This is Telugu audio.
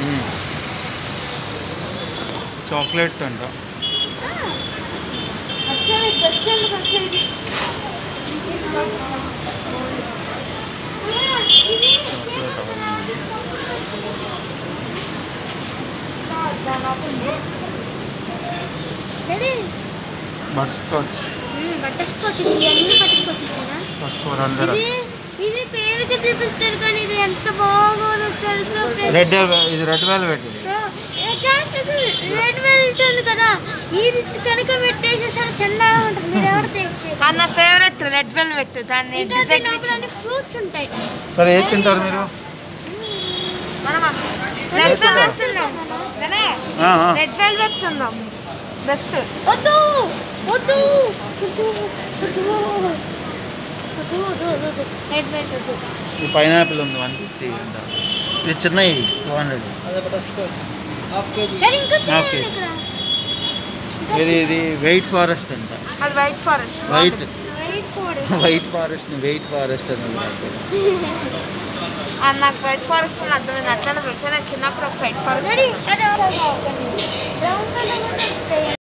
చాక్లెట్ అంట వచ్చేది బెస్ట్ ఎందుకు వచ్చేది ఇది చాక్లెట్ అవన్నీ. Daddy butterscotch butterscotch ఇవన్నీ బటర్ స్కాచ్ ఇచ్చారా స్కాచ్ ఫోర్ హండ్రెడ్ ఇది ఇది పేరుకి చూపిస్తారు కానీ ఇది ఎంత బాగోదో తెలుసా రెడ్ ఇది రెడ్ వెల్వెట్ ఇది రెడ్ వెళ్తుంది కదా ఇది కనుక పెట్టేసేసరి చల్లగా ఉంటుంది మీరు ఎవరు తెచ్చారు అది నా ఫేవరెట్ రెడ్ వెల్వెట్ దాన్ని ఇంకా డిజైన్ దీని లోపల ఫ్రూట్స్ ఉంటాయి సరే ఏది తింటారు మీరు రెడ్ వెల్వెట్ ఉందాం ఆ, ఆ. రెడ్ వెల్వెట్ ఉందాం బెస్ట్ వద్దు వద్దు వద్దు వద్దు వద్దు వద్దు వద్దు రెడ్ వెల్వెట్ వద్దు ఈ పైనాపిల్ ఉంది వన్ ఫిఫ్టీ అంట ఇది చిన్నవి టూ హండ్రెడ్ డాడీ ఇంకా చిన్న ఓకే. ఇక్కడ ఇది ఇది వెయిట్ ఫారెస్ట్ అంట అది white forest white wait for white forest wait forest అని ఉంది అసలు. అది నాకు వైట్ ఫారెస్ట్ అని అర్థమైంది అట్లానే తెలుసా నేను చిన్నప్పుడు ఒక white forest daddy brown colour